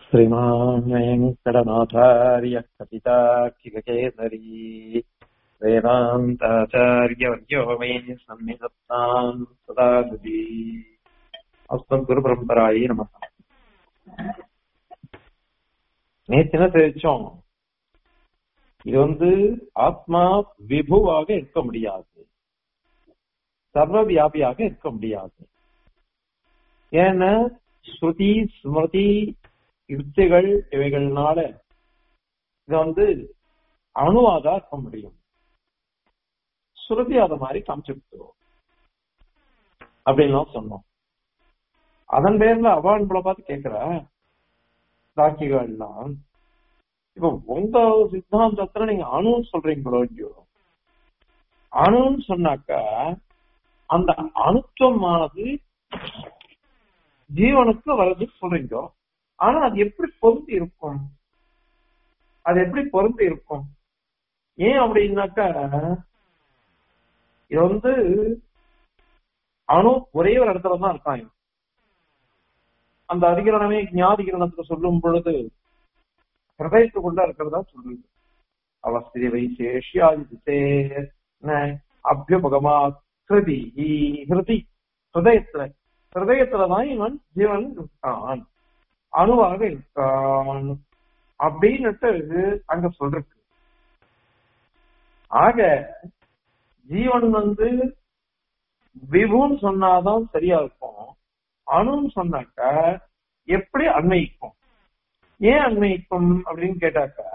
श्रीमान् वेङ्कटनाथार्य कपिताखिलकेसरी वेदान्ताचार्यवर्यो मे सन्निधत्ताम् सदा गुरी अस्मद्गुरुपरம்பராயி நம நேற்று என்ன தெரிவிச்சோம் இது வந்து ஆத்மா விபுவாக இருக்க முடியாது சர்வ வியாபியாக இருக்க முடியாது ஏன்னா ஸ்ருதி ஸ்மிருதி யுக்திகள் இவைகள்னால இது வந்து அணுவாதான் இருக்க முடியும் ஸ்ருதி அத மாதிரி காமிச்சுட்டு அப்படின்லாம் சொன்னோம் அதன் பேர்ல அவள் நம்மளை பார்த்து கேட்கிற சாட்சிகள்லாம் இப்ப உங்க சித்தாந்தத்துல நீங்க அணுன்னு சொல்றீங்களோ இல்லையோ அணுன்னு சொன்னாக்கா அந்த அணுத்துவமானது ஜீவனுக்கு வர்றது சொல்றீங்க ஆனா அது எப்படி பொருந்தி இருக்கும் அது எப்படி பொருந்தி இருக்கும் ஏன் அப்படின்னாக்கா இது வந்து அணு ஒரே ஒரு இடத்துல தான் இருக்கான் இவன். அந்த அதிகரணமே ஞாதிகரணத்துல சொல்லும் பொழுது ஹிருதயத்துக்குள்ள இருக்கிறதா சொல்லுது அவஸ்திரி வைசேஷியாதி அபியுபகமா ஹிருதி ஹிருதி ஹிருதயத்துல ஹிருதயத்துலதான் இவன் ஜீவன் இருக்கான் அணுவாக இருக்கான் அப்படின்னுட்டு அங்க சொல்றது ஆக ஜீவன் வந்து விபுன்னு சொன்னாதான் சரியா இருக்கும் அணுன்னு சொன்னாக்கா எப்படி அன்வயிக்கும் ஏன் அன்வயிக்கும் அப்படின்னு கேட்டாக்கா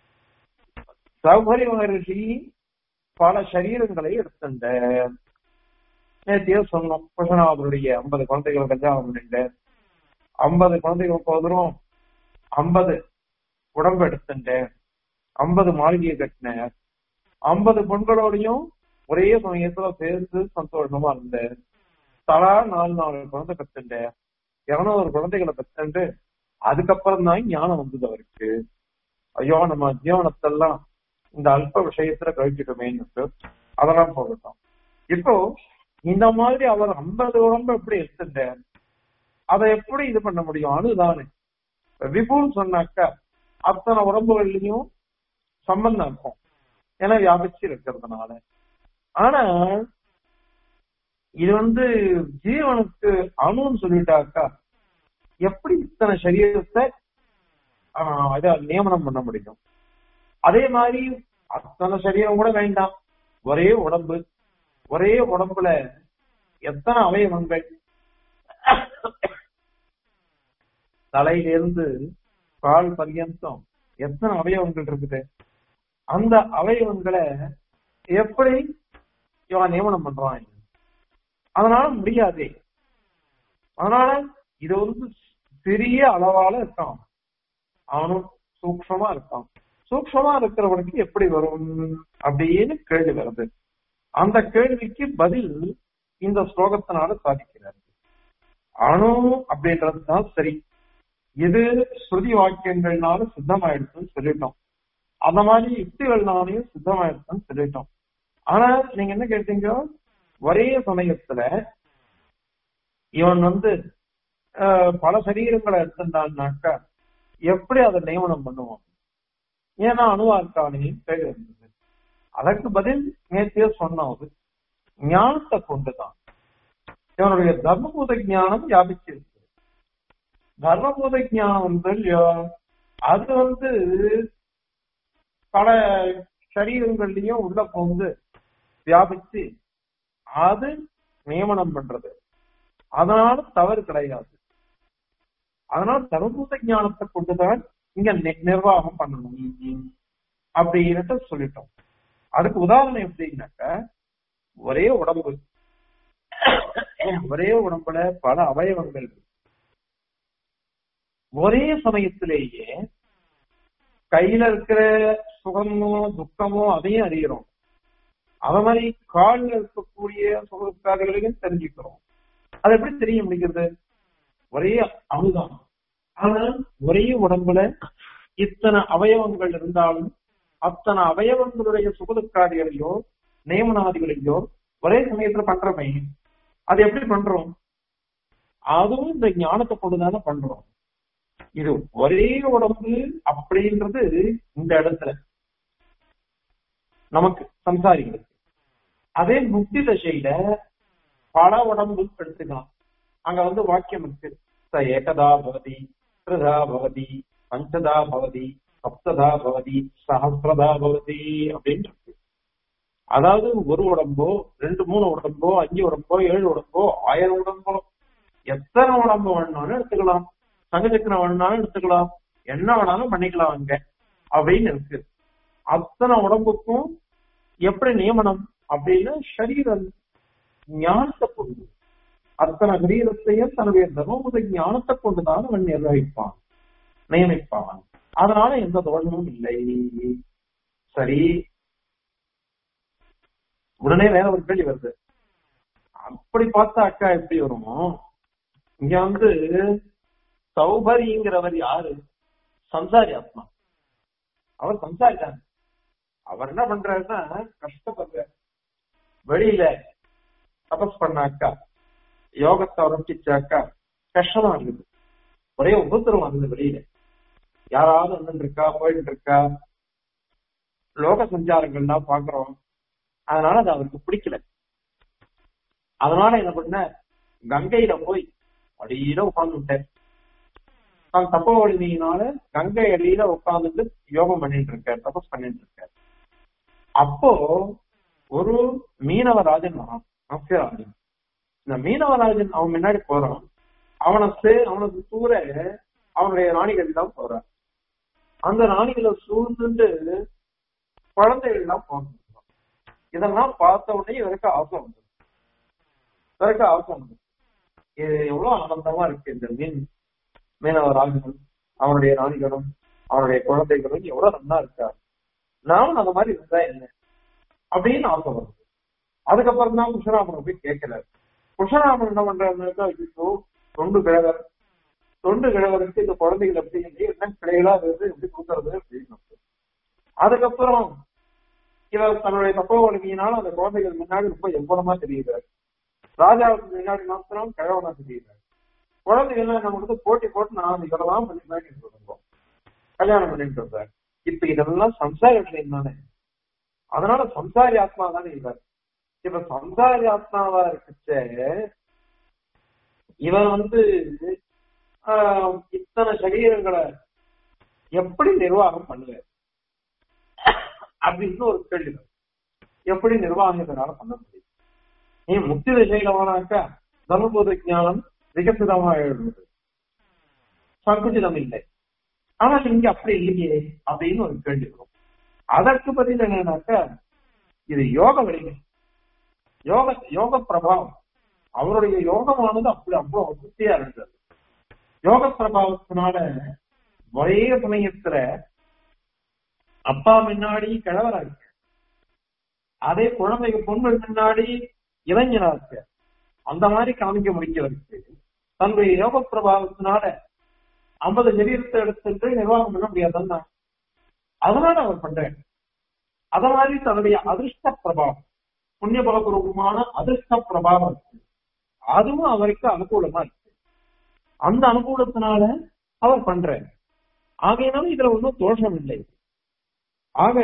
சௌகரி மகரிஷி பல சரீரங்களை எடுத்துட்ட நேத்தியோ சொன்னோம் குஷனாவருடைய ஐம்பது குழந்தைகள் கஞ்சாவம் பண்ணிட்டு ஐம்பது குழந்தைகள் போதும் ஐம்பது உடம்பு எடுத்துட்டேன் ஐம்பது மாளிகையை கட்டினேன் ஐம்பது பெண்களோடையும் ஒரே சமயத்துல சேர்ந்து சந்தோஷமா இருந்தேன் தலா நாலு நாலு குழந்தை பெற்றுட்டேன் இருநூறு குழந்தைகளை பெற்றுட்டு அதுக்கப்புறம் தான் ஞானம் வந்தது அவருக்கு ஐயோ நம்ம ஜீவனத்தெல்லாம் இந்த அல்ப விஷயத்துல கழிச்சிட்டோமேன்னு அதெல்லாம் போகட்டும் இப்போ இந்த மாதிரி அவர் ஐம்பது உடம்பு எப்படி எடுத்துட்டேன் அதை எப்படி இது பண்ண முடியும் அணுதானே விபுன்னு சொன்னாக்கா அத்தனை உடம்புகள்லயும் சம்பந்தம் இருக்கும் ஏன்னா வியாபிச்சு இருக்கிறதுனால ஆனா இது வந்து ஜீவனுக்கு அணுன்னு சொல்லிட்டாக்கா எப்படி இத்தனை சரீரத்தை இத நியமனம் பண்ண முடியும் அதே மாதிரி அத்தனை சரீரம் கூட வேண்டாம் ஒரே உடம்பு ஒரே உடம்புல எத்தனை அவயவங்கள் தலையிலிருந்து கால் பர்யந்தம் எத்தனை அவயவங்கள் இருக்குது அந்த அவயவங்களை எப்படி இவன் நியமனம் பண்றான் அதனால முடியாதே அதனால இது வந்து பெரிய அளவால இருக்கான் அவனும் சூக்ஷமா இருக்கான் சூக்ஷமா இருக்கிறவனுக்கு எப்படி வரும் அப்படின்னு கேள்வி வருது அந்த கேள்விக்கு பதில் இந்த ஸ்லோகத்தினால சாதிக்கிறார் அணு அப்படின்றது தான் சரி இது ஸ்ருதி வாக்கியங்கள்னால சித்தமாயிடுச்சுன்னு சொல்லிட்டோம் அந்த மாதிரி யுக்திகள்னாலையும் சித்தமாயிடுச்சுன்னு சொல்லிட்டோம் ஆனா நீங்க என்ன கேட்டீங்க ஒரே சமயத்துல இவன் வந்து பல சரீரங்களை எடுத்துட்டான்னாக்கா எப்படி அதை நியமனம் பண்ணுவான் ஏன்னா அணுவா இருக்கானே கேள்வி இருந்தது அதற்கு பதில் நேத்திய சொன்னது ஞானத்தை கொண்டுதான் இவனுடைய தர்மபூத ஞானம் வியாபிச்சிருக்கு தர்மபூத ஞானம் வந்து அது வந்து பல சரீரங்கள்லயும் உள்ள போந்து வியாபிச்சு அது நியமனம் பண்றது அதனால தவறு கிடையாது அதனால தர்மபூத ஞானத்தை கொண்டுதான் இங்க நிர்வாகம் பண்ணணும் அப்படின்ட்டு சொல்லிட்டோம் அதுக்கு உதாரணம் எப்படின்னாக்க ஒரே உடம்பு ஒரே உடம்புல பல அவயவங்கள் ஒரே சமயத்திலேயே கையில இருக்கிற சுகமோ துக்கமோ அதையும் அறிகிறோம் அத மாதிரி காலில் இருக்கக்கூடிய சுகதுக்காரர்களையும் தெரிஞ்சுக்கிறோம் அது எப்படி தெரிய முடிகிறது ஒரே அணுதான் ஆனா ஒரே உடம்புல இத்தனை அவயவங்கள் இருந்தாலும் அத்தனை அவயவங்களுடைய சுகதுக்காரிகளையோ நியமனாதிகளையோ ஒரே சமயத்துல பண்றமே அது எப்படி பண்றோம் அதுவும் இந்த ஞானத்தை கொண்டுதானே பண்றோம் இது ஒரே உடம்பு அப்படின்றது இந்த இடத்துல நமக்கு சம்சாரிகளுக்கு அதே முக்தி தசையில பல உடம்பு எடுத்துக்கலாம் அங்க வந்து வாக்கியம் இருக்கு ச ஏகதா பவதி திருதா பவதி பஞ்சதா பவதி சப்ததா பவதி சஹசிரதா பவதி அப்படின்னு இருக்கு அதாவது ஒரு உடம்போ ரெண்டு மூணு உடம்போ அஞ்சு உடம்போ ஏழு உடம்போ ஆயிரம் உடம்போ எத்தனை உடம்பு வேணும்னாலும் எடுத்துக்கலாம் சங்கச்சக்கரம் வேணும்னாலும் எடுத்துக்கலாம் என்ன வேணாலும் பண்ணிக்கலாம் அங்க அப்படின்னு இருக்கு அத்தனை உடம்புக்கும் எப்படி நியமனம் அப்படின்னு சரீரம் ஞானத்தை கொண்டு அத்தனை சரீரத்தையும் தன்னுடைய தர்மபுத ஞானத்தை கொண்டுதான் அவன் நிர்வகிப்பான் நியமிப்பான் அதனால எந்த தோஷமும் இல்லை சரி உடனே வேற ஒரு கேள்வி வருது அப்படி பார்த்தா அக்கா எப்படி வருமோ இங்க வந்து சௌபரிங்கிறவர் யாரு சம்சாரி ஆத்மா அவர் சம்சாரி தான் அவர் என்ன பண்றாருன்னா கஷ்டப்படுற வெளியில தபஸ் பண்ணாக்கா யோகத்தை உரப்பிச்சாக்கா கஷ்டமா இருக்குது ஒரே உபத்திரம் வந்தது வெளியில யாராவது வந்து இருக்கா போயிட்டு இருக்கா லோக சஞ்சாரங்கள்லாம் பாக்குறோம் அதனால அது அவருக்கு பிடிக்கல அதனால என்ன பண்ண கங்கையில போய் அடியில உட்கார்ந்து விட்டேன் நான் தப்ப வலிமையினால கங்கை அடியில உட்கார்ந்துட்டு யோகம் பண்ணிட்டு இருக்கார் தபஸ் பண்ணிட்டு இருக்கார் அப்போ ஒரு மீனவராஜன் வரான் மத்யராஜன் இந்த மீனவராஜன் அவன் முன்னாடி போறான் அவனை சே அவனுக்கு சூற அவனுடைய ராணிகள் தான் போறான் அந்த ராணிகளை சூழ்ந்துட்டு குழந்தைகள் எல்லாம் போறான் இதெல்லாம் பார்த்த உடனே இவருக்கு ஆசை வந்தது இவருக்கு ஆசை வந்தது இது எவ்வளவு ஆனந்தமா இருக்கு இந்த மீன் மீனவராஜனும் அவனுடைய ராணிகளும் அவனுடைய குழந்தைகளும் எவ்வளவு நல்லா இருக்காரு நானும் அந்த மாதிரி இருந்தா என்ன அப்படின்னு ஆசை வருது அதுக்கப்புறம் தான் குஷராமன் போய் கேட்கிறாரு குஷராமன் என்ன பண்றாருனாக்கா ஐயோ தொண்டு கிழவர் தொண்டு கிழவருக்கு இந்த குழந்தைகள் எப்படி என்ன கிளைகளா இருந்து எப்படி கொடுக்கறது அப்படின்னு அதுக்கப்புறம் இவர் தன்னுடைய தப்ப வலிமையினால அந்த குழந்தைகள் முன்னாடி ரொம்ப எவ்வளமா தெரியுறாரு ராஜாவுக்கு முன்னாடி மாத்திரம் கிழவனா தெரியுறாரு குழந்தைகள் நம்ம வந்து போட்டி போட்டு நான் இதெல்லாம் பண்ணி பண்ணிட்டு இருந்தோம் கல்யாணம் பண்ணிட்டு இருந்தார் இப்ப இதெல்லாம் சம்சார விஷயம் தானே அதனால சம்சாரி ஆத்மா தானே இவர் இப்ப சம்சாரி ஆத்மாவா இருக்குச்ச இவன் வந்து ஆஹ், இத்தனை சரீரங்களை எப்படி நிர்வாகம் பண்ணுவார் அப்படின்னு ஒரு கேள்வி வரும். எப்படி நிர்வாகம் இதனால பண்ண முடியும் நீ முக்தி திசையில போனாக்கா தர்மபோத ஞானம் விகசிதமா எழுதுது சங்குச்சிதம் இல்லை ஆனால் இங்க அப்படி இல்லையே அப்படின்னு ஒரு கேள்வி வரும் அதற்கு பதில் என்னன்னாக்கா இது யோக வலிமை யோக யோக பிரபாவம் அவருடைய யோகமானது அப்படி அவ்வளவு சுத்தியா இருந்தது யோக பிரபாவத்தினால ஒரே சமயத்துல அப்பா முன்னாடி கிழவரா இருக்க அதே குழந்தைங்க பொண்கள் முன்னாடி இளைஞனா இருக்க அந்த மாதிரி காமிக்க முடிஞ்சவருக்கு தன்னுடைய யோக பிரபாவத்தினால ஐம்பது சரீரத்தை எடுத்துட்டு நிர்வாகம் பண்ண முடியாதுன்னா அதனால அவர் பண்றாரு அத மாதிரி தன்னுடைய அதிர்ஷ்ட பிரபாவம் புண்ணிய பலபூர்வமான அதிர்ஷ்ட பிரபாவம் இருக்கு அதுவும் அவருக்கு அனுகூலமா இருக்கு அந்த அனுகூலத்தினால அவர் பண்றாரு ஆகையினால இதுல ஒன்றும் தோஷம் இல்லை ஆக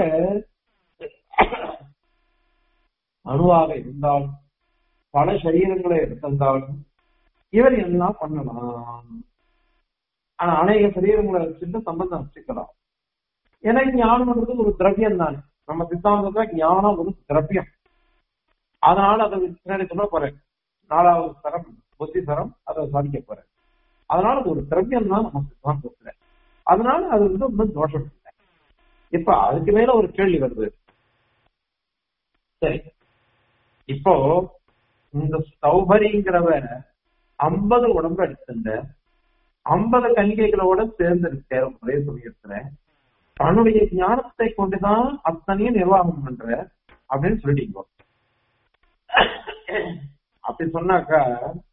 அணுவாக இருந்தாலும் பல சரீரங்களை எடுத்திருந்தாலும் இவர் எல்லாம் பண்ணலாம் ஆனா அநேக சரீரங்களை வச்சுட்டு சம்பந்தம் வச்சுக்கலாம் ஏன்னா ஞானம்ன்றது ஒரு திரவியம் தானே நம்ம சித்தாந்தத்துல ஞானம் ஒரு திரவியம் அதனால அதை பின்னாடி சொல்ல போறேன் நாலாவது தரம் புத்தி தரம் அதை சாதிக்க போறேன் அதனால அது ஒரு திரவியம் தான் நம்ம சித்தாந்தத்துல அதனால அது வந்து ஒன்றும் தோஷம் இல்லை இப்ப அதுக்கு மேல ஒரு கேள்வி வருது சரி இப்போ இந்த சௌபரிங்கிறவ ஐம்பது உடம்பு எடுத்துட்ட ஐம்பது கணிகைகளோட சேர்ந்து இருக்க ஒரே சமயத்துல தன்னுடைய ஞானத்தை கொண்டுதான் அத்தனையும் நிர்வாகம் பண்ற அப்படின்னு சொல்லிட்டீங்க அப்படி சொன்னாக்கா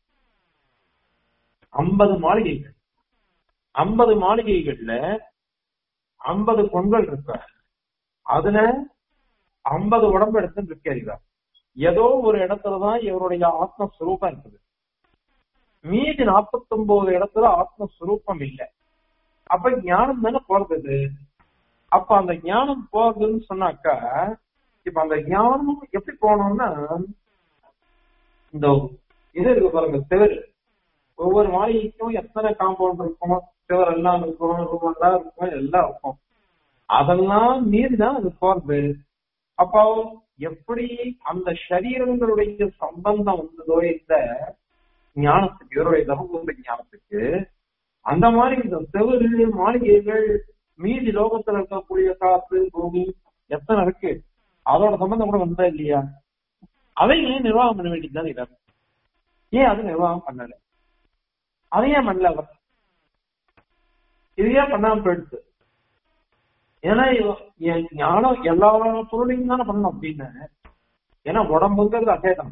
ஐம்பது மாளிகைகள் ஐம்பது மாளிகைகள்ல ஐம்பது பொங்கல் இருக்க அதுல ஐம்பது உடம்பு எடுத்து இருக்காரு ஏதோ ஒரு இடத்துலதான் இவருடைய ஆத்மஸ்வரூபம் இருக்குது மீதி நாற்பத்தி ஒன்பது இடத்துல ஆத்மஸ்வரூபம் இல்லை அப்ப ஞானம் தானே போறது அப்ப அந்த ஞானம் போகுதுன்னு சொன்னாக்கா இப்ப அந்த ஞானம் எப்படி போகணும்னா இந்த இது இருக்கு பாருங்க செவரு ஒவ்வொரு மாளிகைக்கும் எத்தனை காம்பவுண்ட் இருக்கும் செவர் எல்லாம் இருக்கும் ரூம் எல்லாம் இருக்கும் எல்லாம் இருக்கும் அதெல்லாம் மீறி தான் அது போறது அப்போ எப்படி அந்த சரீரங்களுடைய சம்பந்தம் வந்ததோ இந்த ஞானத்துக்கு இவருடைய தர்மபுர ஞானத்துக்கு அந்த மாதிரி இந்த செவரு மாளிகைகள் மீதி லோகத்துல இருக்கக்கூடிய காத்து பூமி எத்தனை இருக்கு அதோட சம்பந்தம் கூட வந்தா இல்லையா அதையும் நிர்வாகம் பண்ண வேண்டியதுதான் இடம் ஏன் அது நிர்வாகம் பண்ணல அதை ஏன் பண்ணல அவர் இது ஏன் பண்ணாம போயிடுச்சு ஏன்னா இவ- என் ஞானம் எல்லா பொருளையும் தானே பண்ணணும் அப்படின்னு ஏன்னா உடம்புங்கிறது அசேதனம்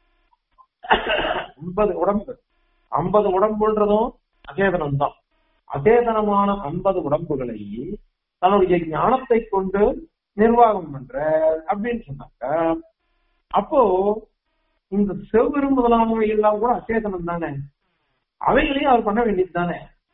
ஐம்பது உடம்பு ஐம்பது உடம்புன்றதும் அசேதனம் தான் அசேதனமான ஐம்பது உடம்புகளை தன்னுடைய ஞானத்தை கொண்டு நிர்வாகம் பண்ற அப்படின்னு சொன்னாக்க அப்போ இந்த செவ்வறு முதலானவை எல்லாம் கூட அசேதனம் தானே அவைகளையும் அவர் பண்ண வேண்டியது தானே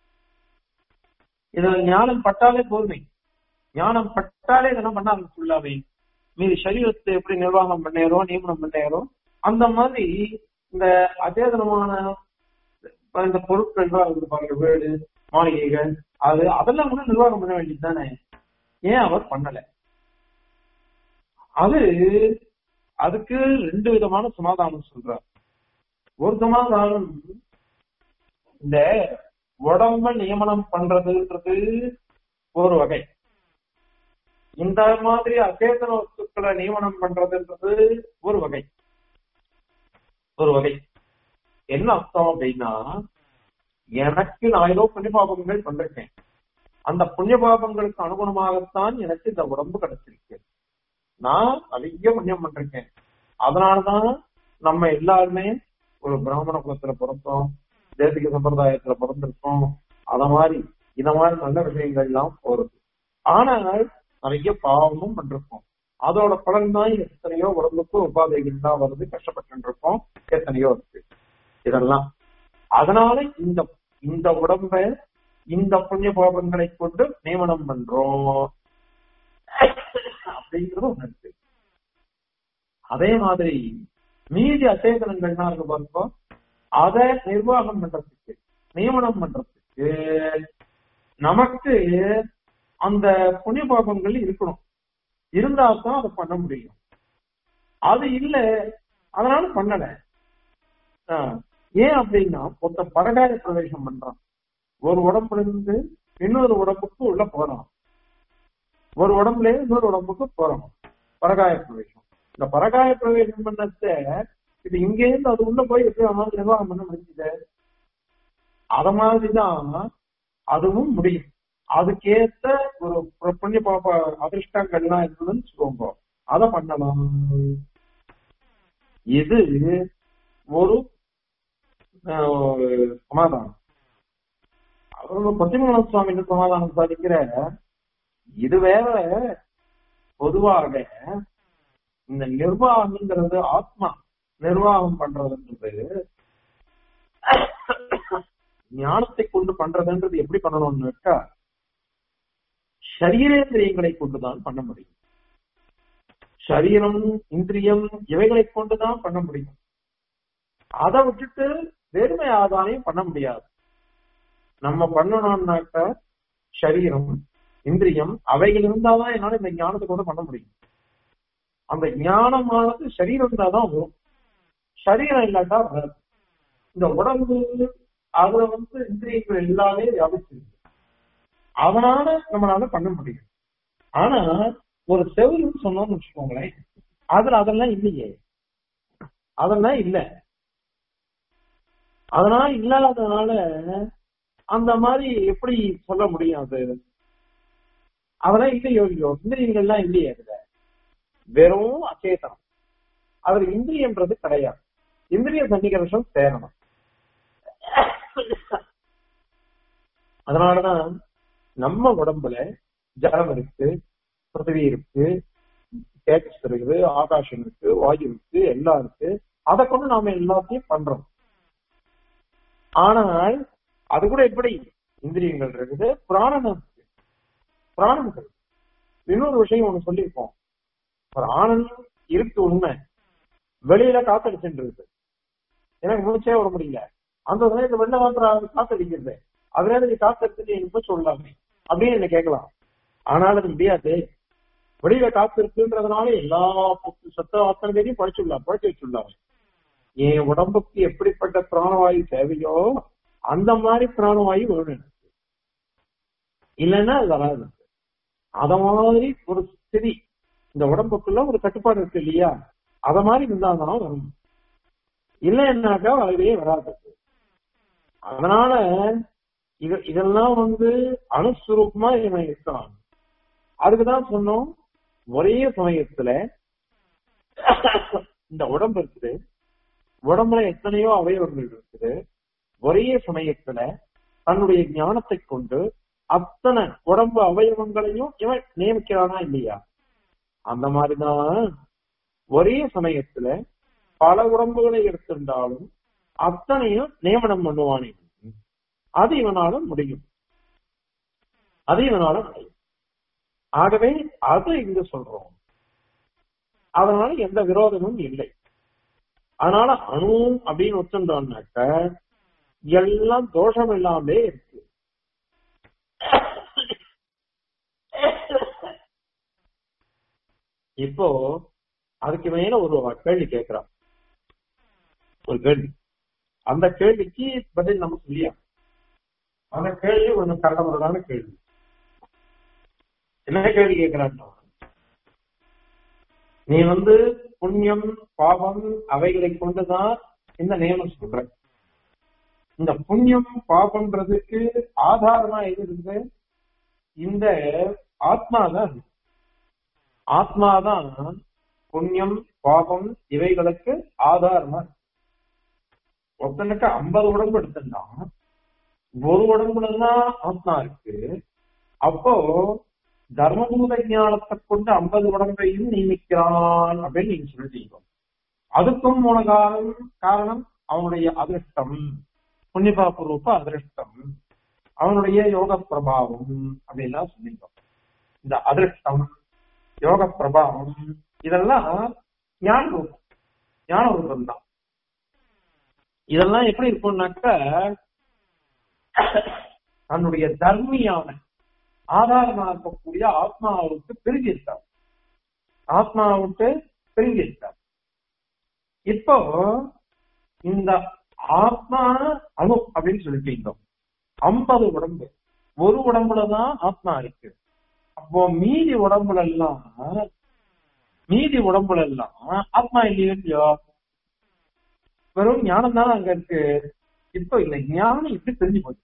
இதுல ஞானம் பட்டாலே போதுமே ஞானம் பட்டாலே இதெல்லாம் பண்ண ஆரம்பிச்சுள்ளாவே மீதி சரீரத்தை எப்படி நிர்வாகம் பண்ணேரோ நியமனம் பண்ணேரோ அந்த மாதிரி இந்த அச்சேதனமான இந்த பொருட்கள் எல்லாம் இருக்கு பாருங்க வீடு மாளிகைகள் அது அதெல்லாம் கூட நிர்வாகம் பண்ண வேண்டியது தானே ஏன் அவர் பண்ணல அது அதுக்கு ரெண்டு விதமான சமாதானம் சொல்றார் ஒரு சமாதானம் இந்த உடம்ப நியமனம் பண்றதுன்றது ஒரு வகை இந்த மாதிரி அச்சேதன வஸ்துக்களை நியமனம் பண்றதுன்றது ஒரு வகை ஒரு வகை என்ன அர்த்தம் அப்படின்னா எனக்கு நான் ஏதோ புண்ணிய பாபங்கள் பண்ணிருக்கேன் அந்த புண்ணிய பாபங்களுக்கு அனுகுணமாகத்தான் எனக்கு இந்த உடம்பு கிடைச்சிருக்கு நான் நிறைய புண்ணியம் பண்றேன் அதனாலதான் நம்ம எல்லாருமே ஒரு பிராமண குலத்துல பிறந்தோம் தேசிக சம்பிரதாயத்துல பிறந்திருக்கோம் அத மாதிரி இந்த மாதிரி நல்ல விஷயங்கள் எல்லாம் போறது ஆனால் நிறைய பாவமும் பண்றோம் அதோட பலன் தான் எத்தனையோ உடம்புக்கு உபாதைகள் தான் வருது கஷ்டப்பட்டு இருக்கோம் எத்தனையோ இருக்கு இதெல்லாம் அதனால இந்த இந்த உடம்ப இந்த புண்ணிய பாபங்களை கொண்டு நியமனம் பண்றோம் அப்படிங்கிறது ஒண்ணு இருக்கு அதே மாதிரி மீதி அச்சேதனங்கள்லாம் இருக்கு பாருங்க அதை நிர்வாகம் பண்றதுக்கு நியமனம் பண்றதுக்கு நமக்கு அந்த புண்ணிய பாபங்கள் இருக்கணும் இருந்தா தான் அதை பண்ண முடியும் அது இல்ல அதனால பண்ணல ஆஹ், ஏன் அப்படின்னா ஒருத்த பரகாய பிரவேசம் பண்றான் ஒரு உடம்புல இருந்து இன்னொரு உடம்புக்கு உள்ள போறான் ஒரு உடம்புல இருந்து இன்னொரு உடம்புக்கு போறோம் பரகாய பிரவேசம் இந்த பரகாய பிரவேசம் பண்ணத இது இங்க இருந்து அது உள்ள போய் எப்படி அவனால நிர்வாகம் பண்ண முடியுது அத மாதிரிதான் அதுவும் முடியும் அதுக்கேத்த ஒரு ஒரு புண்ணிய பாப்ப அதிர்ஷ்டங்கள்லாம் இருக்குதுன்னு சொல்லுவோம் அதை பண்ணலாம் இது ஒரு ஆஹ், ஒரு சமாதானம் அவங்க பத்திமங்கல சுவாமி என்ன சமாதானம் சாதிக்கிற இது வேற பொதுவாக இந்த நிர்வாகம்ங்கிறது ஆத்மா நிர்வாகம் பண்றதுன்றது ஞானத்தை கொண்டு பண்றதுன்றது எப்படி பண்ணணும்னுக்கா சரீரேந்திரியங்களை கொண்டுதான் பண்ண முடியும் சரீரம் இந்திரியம் இவைகளை கொண்டுதான் பண்ண முடியும் அதை விட்டுட்டு வெறுமை ஆதாயம் பண்ண முடியாது நம்ம பண்ணணும்னாக்க சரீரம் இந்திரியம் அவைகள் இருந்தாதான் என்னால இந்த ஞானத்தை கொண்டு பண்ண முடியும் அந்த ஞானமானது சரீரம் இருந்தாதான் வரும் சரீரம் இல்லாட்டா வராது இந்த உடம்பு அதுல வந்து இந்திரியங்கள் எல்லாமே வியாபிச்சிருக்கு அதனால நம்மளால பண்ண முடியும் ஆனா ஒரு செவிலுன்னு சொன்னோம்னு வச்சுக்கோங்களேன் அதுல அதெல்லாம் இல்லையே அதெல்லாம் இல்ல அதனால இல்லாததுனால அந்த மாதிரி எப்படி சொல்ல முடியும் அது அதெல்லாம் இல்லையோ இல்லையோ இந்திரியங்கள்லாம் இல்லையே அதுல வெறும் அச்சேதனம் அதுல இந்திரியன்றது கிடையாது இந்திரிய சன்னிகர்ஷம் சேரணும் அதனாலதான் நம்ம உடம்புல ஜலம் இருக்கு பிருத்திவி இருக்கு தேஜஸ் இருக்குது ஆகாசம் இருக்கு வாயு இருக்கு எல்லாம் இருக்கு அதை கொண்டு நாம எல்லாத்தையும் பண்றோம் ஆனால் அது கூட எப்படி இந்திரியங்கள் இருக்குது பிராணன் இருக்கு பிராணன் இருக்கு இன்னொரு விஷயம் ஒண்ணு சொல்லியிருக்கோம் பிராணன் இருக்கு உண்மை வெளியில காத்தடிச்சுட்டு இருக்கு எனக்கு மூச்சே வர முடியல அந்த சமயத்துல வெளில மாத்திரம் காத்தடிக்கிறது அதுல நீ காத்தடிச்சு நீ இப்ப சொல்லலாமே அப்படின்னு என்ன கேட்கலாம் ஆனாலும் அது முடியாது வெளியில காத்து இருக்குன்றதுனால எல்லா சத்த அத்தனை பேரையும் படிச்சுடலாம் படிச்சு வச்சுடலாம் என் உடம்புக்கு எப்படிப்பட்ட பிராணவாயு தேவையோ அந்த மாதிரி பிராணவாயு வேணும் எனக்கு. இல்லைன்னா அது வராது அத மாதிரி ஒரு ஸ்திதி இந்த உடம்புக்குள்ள ஒரு கட்டுப்பாடு இருக்கு இல்லையா அத மாதிரி இருந்தாதான் வரும் இல்லைன்னாக்கா வரவே வராது அதனால இது இதெல்லாம் வந்து அணுஸ்வரூபமா இவன் இருக்கான் அதுக்குதான் சொன்னோம் ஒரே சமயத்துல இந்த உடம்பு இருக்குது உடம்புல எத்தனையோ அவயவங்கள் இருக்குது ஒரே சமயத்துல தன்னுடைய ஞானத்தை கொண்டு அத்தனை உடம்பு அவயவங்களையும் இவன் நியமிக்கிறானா இல்லையா அந்த மாதிரிதான் ஒரே சமயத்துல பல உடம்புகளை எடுத்திருந்தாலும் அத்தனையும் நியமனம் பண்ணுவானே அது இவனால முடியும் அது இவனால முடியும் ஆகவே அது இங்க சொல்றோம் அதனால எந்த விரோதமும் இல்லை அதனால அணு அப்படின்னு ஒத்துட்டோம்னாக்க எல்லாம் தோஷம் இல்லாமலே இருக்கு இப்போ அதுக்கு மேல ஒரு கேள்வி கேட்கிறான் ஒரு கேள்வி அந்த கேள்விக்கு பதில் நம்ம சொல்லியா அந்த கேள்வி ஒண்ணு கரடமுறதான கேள்வி என்ன கேள்வி கேட்கிறான் நீ வந்து புண்ணியம் பாவம் அவைகளை கொண்டுதான் இந்த நியமம் சொல்ற இந்த புண்ணியம் பாபம்ன்றதுக்கு ஆதாரமா எது இருக்குது இந்த ஆத்மாதான் இருக்கு. ஆத்மாதான் புண்ணியம் பாபம் இவைகளுக்கு ஆதாரமா இருக்கு. ஒருத்தனுக்கு ஐம்பது உடம்பு எடுத்துட்டான் ஒரு உடம்புலதான் ஆத்மா இருக்கு அப்போ தர்மபூத ஞானத்தை கொண்டு ஐம்பது உடம்பையும் நியமிக்கிறான் அப்படின்னு நீங்க சொல்லிட்டீங்க அதுக்கும் மூல காரணம் காரணம் அவனுடைய அதிர்ஷ்டம் புண்ணியபாபூர்வப்ப அதிர்ஷ்டம் அவனுடைய யோக பிரபாவம் அப்படின்லாம் சொன்னீங்க இந்த அதிர்ஷ்டம் யோக பிரபாவம் இதெல்லாம் ஞான ரூபம் ஞான ரூபம் தான் இதெல்லாம் எப்படி இருக்கும்னாக்க தன்னுடைய தர்மியான ஆதாரமா இருக்கக்கூடிய ஆத்மாவுக்கு பிரிஞ்சு இருக்கார் ஆத்மாவுக்கு பிரிஞ்சு இருக்கார் இப்போ இந்த ஆத்மா அணு அப்படின்னு சொல்லிட்டீங்க ஐம்பது உடம்பு ஒரு உடம்புலதான் ஆத்மா இருக்கு அப்போ மீதி உடம்புல எல்லாம் மீதி உடம்புல எல்லாம் ஆத்மா இல்லையோ இல்லையோ வெறும் ஞானம் தான் அங்க இருக்கு இப்போ இந்த ஞானம் இப்படி தெரிஞ்சு போச்சு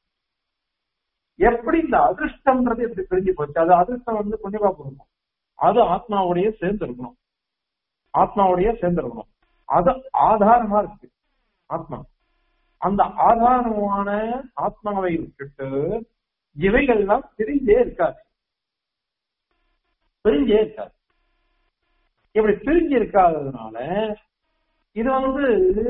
எப்படி இந்த அதிர்ஷ்டம்ன்றது எப்படி தெரிஞ்சு போச்சு அது அதிர்ஷ்டம் வந்து புண்ணியமா கொடுக்கும் அது ஆத்மாவுடைய சேர்ந்து இருக்கணும் ஆத்மாவுடைய சேர்ந்து இருக்கணும் அது ஆதாரமா இருக்கு ஆத்மா அந்த ஆதாரமான ஆத்மாவை விட்டுட்டு இவைகள்லாம் பிரிஞ்சே இருக்காது பிரிஞ்சே இருக்காது இப்படி பிரிஞ்சு இருக்காததுனால இது வந்து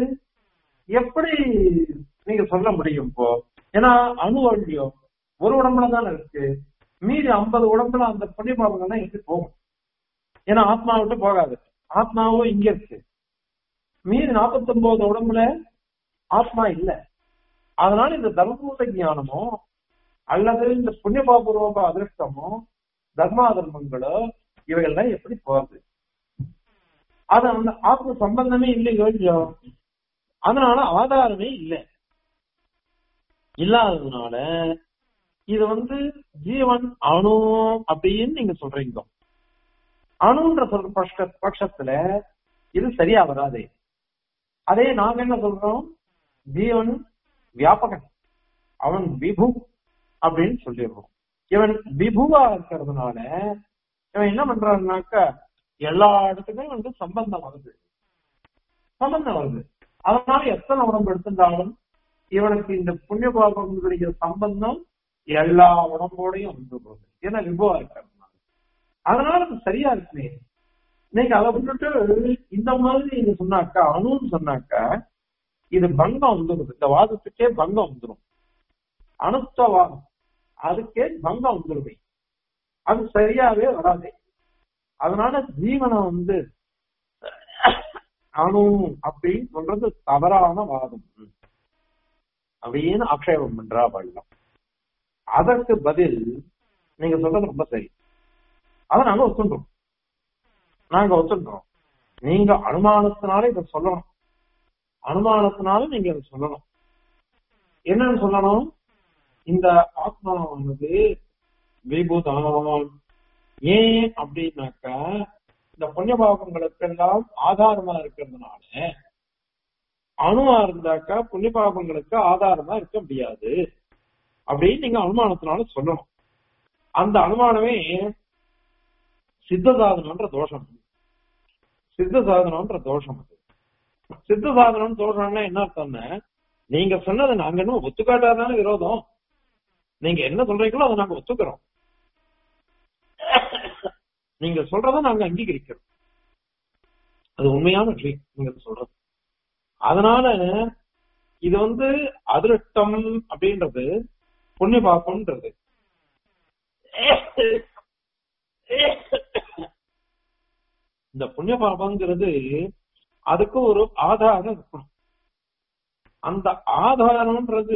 எப்படி நீங்க சொல்ல முடியும் இப்போ ஏன்னா அணு வழியோ ஒரு உடம்புல தானே இருக்கு மீதி ஐம்பது உடம்புல அந்த புண்ணியபாவங்கள்லாம் எப்படி போகும் ஏன்னா ஆத்மா விட்டு போகாது ஆத்மாவும் இங்க இருக்கு மீதி நாற்பத்தி ஒன்பது உடம்புல ஆத்மா இல்ல அதனால இந்த தர்மபூத ஞானமோ அல்லது இந்த புண்ணியபாபூர்வ அதிர்ஷ்டமோ தர்மா தர்மங்களோ இவைகள்லாம் எப்படி போகுது அது அந்த ஆத்ம சம்பந்தமே இல்லையோ இல்லையோ அதனால ஆதாரமே இல்லை இல்லாததுனால இது வந்து ஜீவன் அணு அப்படின்னு நீங்க சொல்றீங்க அணுன்ற சொல்ற பட்ச பட்சத்துல இது சரியா வராது அதே நாங்க என்ன சொல்றோம் ஜீவன் வியாபகன் அவன் விபு அப்படின்னு சொல்லிடுறோம் இவன் விபுவா இருக்கிறதுனால இவன் என்ன பண்றான்னாக்க எல்லா இடத்துக்கும் வந்து சம்பந்தம் வருது சம்பந்தம் வருது அதனால எத்தனை உடம்பு எடுத்திருந்தாலும் இவனுக்கு இந்த புண்ணிய பாபங்களுடைய சம்பந்தம் எல்லா உடம்போடையும் வந்து போகுது ஏன்னா விபவா இருக்கிறதுனால அதனால அது சரியா இருக்குமே நீங்க அதை விட்டுட்டு இந்த மாதிரி நீங்க சொன்னாக்கா அணுன்னு சொன்னாக்கா இது பங்கம் வந்துடும் இந்த வாதத்துக்கே பங்கம் வந்துடும் அணுத்த வாதம் அதுக்கே பங்கம் வந்துருவே அது சரியாவே வராது அதனால ஜீவனை வந்து அணு அப்படின்னு சொல்றது தவறான வாதம் அப்படின்னு ஆக்ஷேபம் பண்றா பள்ளம் அதற்கு பதில் நீங்க சொல்றது ரொம்ப சரி அதை நாங்க ஒத்துன்றோம் நாங்க ஒத்துன்றோம் நீங்க அனுமானத்தினால இதை சொல்லணும் அனுமானத்தினால நீங்க இதை சொல்லணும் என்னன்னு சொல்லணும் இந்த ஆத்மாவானது விபுதான் ஏன் அப்படின்னாக்கா இந்த புண்ணிய பாபங்களுக்கெல்லாம் ஆதாரமா இருக்கிறதுனால அணுவா இருந்தாக்கா புண்ணிய பாபங்களுக்கு ஆதாரமா இருக்க முடியாது அப்படின்னு நீங்க அனுமானத்தினால சொல்லணும் அந்த அனுமானமே சித்த சாதனம்ன்ற தோஷம் சித்த சாதனம்ன்ற தோஷம் அது சித்த சாதனம் தோஷம்னா என்ன அர்த்தம்னா நீங்க சொன்னதை நாங்க இன்னும் ஒத்துக்காட்டாதானே விரோதம் நீங்க என்ன சொல்றீங்களோ அதை நாங்க ஒத்துக்கிறோம் நீங்க சொல்றத நாங்க அங்கீகரிக்கிறோம் அது உண்மையான விஷயம் நீங்க சொல்றது அதனால இது வந்து அதிருஷ்டம் அப்படின்றது புண்ணிய பாப்பம்ன்றது இந்த புண்ணிய பாபங்கிறது அதுக்கு ஒரு ஆதாரம் இருக்கணும் அந்த ஆதாரம்ன்றது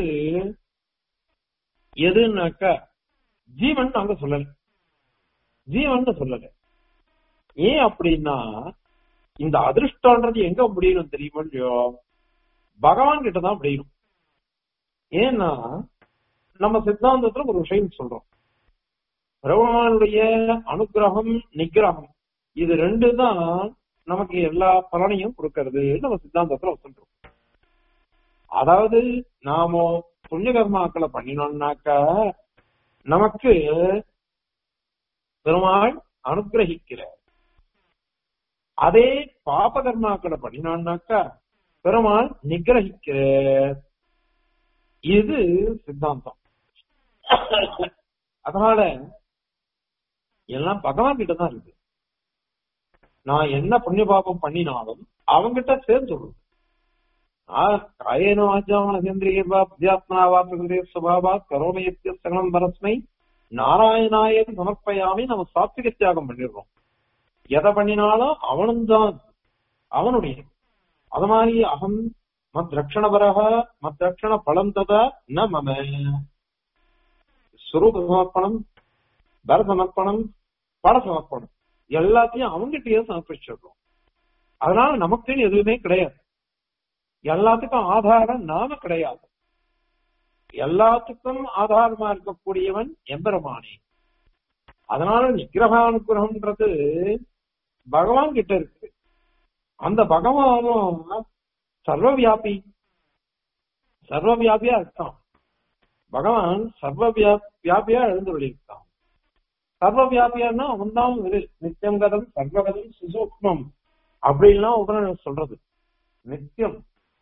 எதுனாக்கா ஜீவன் நாங்க சொல்லல ஜீவன் சொல்லல ஏன் அப்படின்னா இந்த அதிர்ஷ்டம்ன்றது எங்க முடியணும் தெரியுமா இல்லையோ பகவான் கிட்ட தான் முடியணும் ஏன்னா நம்ம சித்தாந்தத்துல ஒரு விஷயம் சொல்றோம் பகவானுடைய அனுகிரகம் நிகிரகம் இது ரெண்டு தான் நமக்கு எல்லா பலனையும் கொடுக்கறது நம்ம சித்தாந்தத்துல சொல்றோம் அதாவது நாம புண்ணிய கர்மாக்களை பண்ணினோம்னாக்கா நமக்கு பெருமாள் அனுகிரகிக்கிறார் அதே பாப கர்மாக்களை பண்ணினோம்னாக்கா பெருமாள் நிகிரகிக்கிறார் இது சித்தாந்தம் அதனால எல்லாம் பகவான் கிட்ட தான் இருக்கு நான் என்ன புண்ணிய பாபம் பண்ணினாலும் அவங்கிட்ட சேர்ந்துடும் காயேன வாச்சாமனேந்திரியத்னா பிரகிருதே சுபாவாத் கரோமயத்திய சகலம் பரஸ்மை நாராயணாய சமர்ப்பயாமி நம்ம சாத்விக தியாகம் பண்ணிடுறோம் எதை பண்ணினாலும் அவனும் தான் அவனுடைய அது மாதிரி அகம் மத் ரக்ஷணபரக மத் ரக்ஷண பலம் ததா ந மம சுரூப சமர்ப்பணம் பர சமர்ப்பணம் பட சமர்ப்பணம் எல்லாத்தையும் அவங்ககிட்டயே சமர்ப்பிச்சிடுறோம் அதனால நமக்குன்னு எதுவுமே கிடையாது எல்லாத்துக்கும் ஆதாரம் நாம கிடையாது எல்லாத்துக்கும் ஆதாரமா இருக்கக்கூடியவன் எம்பெருமானே அதனால நிகிரகானுகிரகம்ன்றது பகவான் கிட்ட இருக்கு அந்த பகவானும் சர்வ வியாபி சர்வ வியாபியா இருக்கான் பகவான் சர்வ வியாபியா எழுந்துள்ளிருக்கான் சர்வ வியாபியான்னா அவன் தான் நித்தியம் கதம் சர்வகதம் சுசூக்மம் அப்படின்லாம் உடனே சொல்றது நித்தியம்